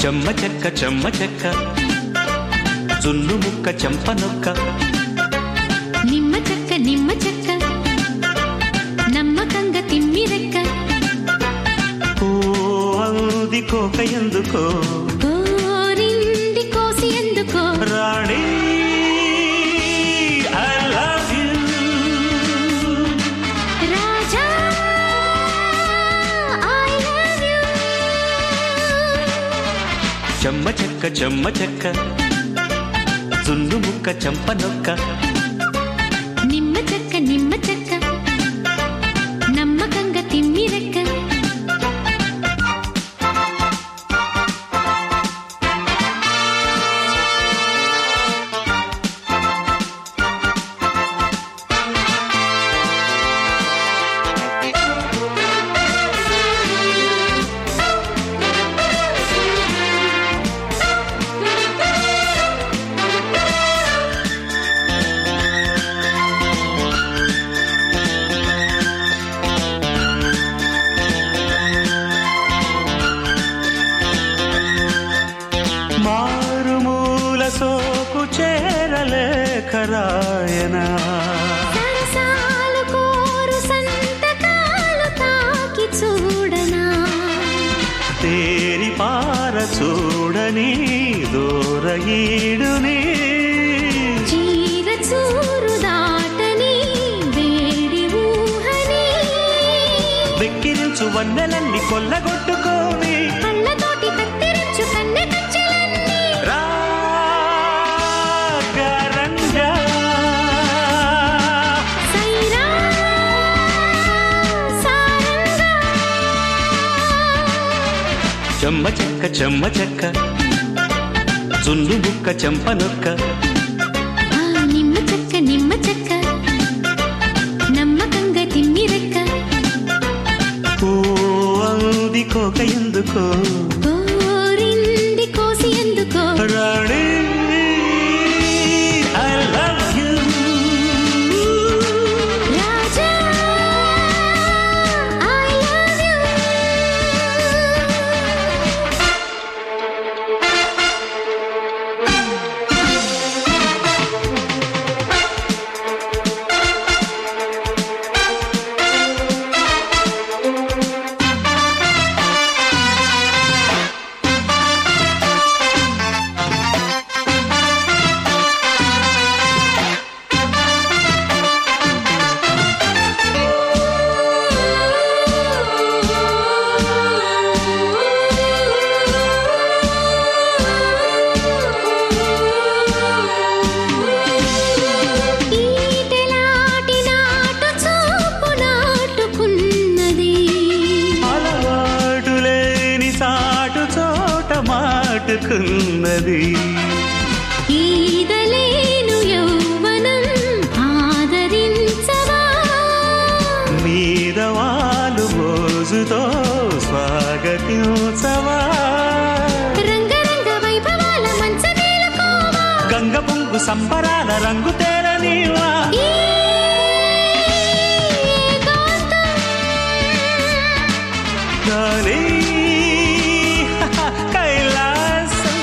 చెమ్మ చెక్క చెమ్మ చెక్క జున్ను ముక్క చెంప నొక్క నిమ్మ చెక్క నిమ్మ చెక్క నమ్మకంగా తిమ్మిరెక్క ఓ అంది కోక ఎందుకో కోరింది కోసి ఎందుకో రాణి ఐ లవ్ యూ రాజా ఐ లవ్ యు చెమ్మ చెక్క చెమ్మ చెక్క జున్ను ముక్క చెంప నొక్క నిమ్మ చెక్క నిమ్మ చెక్క నమ్మకంగా తిమ్మిరెక్క మారుమూల సోకు చేరలేఖ రాయనా సరసాలు కోరు సంతకాలు తాకి చూడనా తేరి పార చూడని దూర ఈడుని చీర చూరు దాటని వేడి ఊహని వెక్కిరించు వన్నెలన్నీ కొల్లగొట్టుకోని కళ్ళతోటి కత్తిరించు కన్నె కచ్చలన్నీ రాగరంగా సైరా సారంగా చెమ్మ చెక్క చెమ్మ చెక్క జున్ను బుక్క చెంప నొక్క ఆ నిమ్మ చెక్క నిమ్మ చెక్క నమ్మకంగా తిమ్మిరెక్క ఓ అంది కోక ఎందుకో కోరింది కోసి ఎందుకో రాణి ఐ లవ్ యూ రాజా ఐ లవ్ యు ఈటెలాటి నాటు చూపు నాటుకున్నది అలవాటు లేని సాటు చోట మాటుకున్నది ఈదలేను యౌవనం ఆదరించవా మీద వాళ్ళు మోజుతో స్వాగతించవా రంగరంగ వైభవాల మంచమేలుకోవా గంగ పొంగు సంబరాల రంగు తేరనీవా ఈ ఏకాంతం గాలి కైలాసం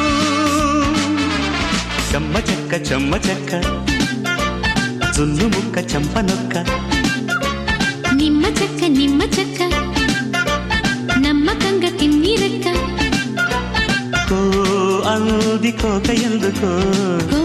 చెమ్మ చెక్క చెమ్మ చెక్క జున్ను ముక్క చెంప నొక్క నిమ్మ చెక్క నిమ్మ చెక్క నమ్మకంగా తిమ్మిరెక్క కో అంది కోక ఎందుకో కో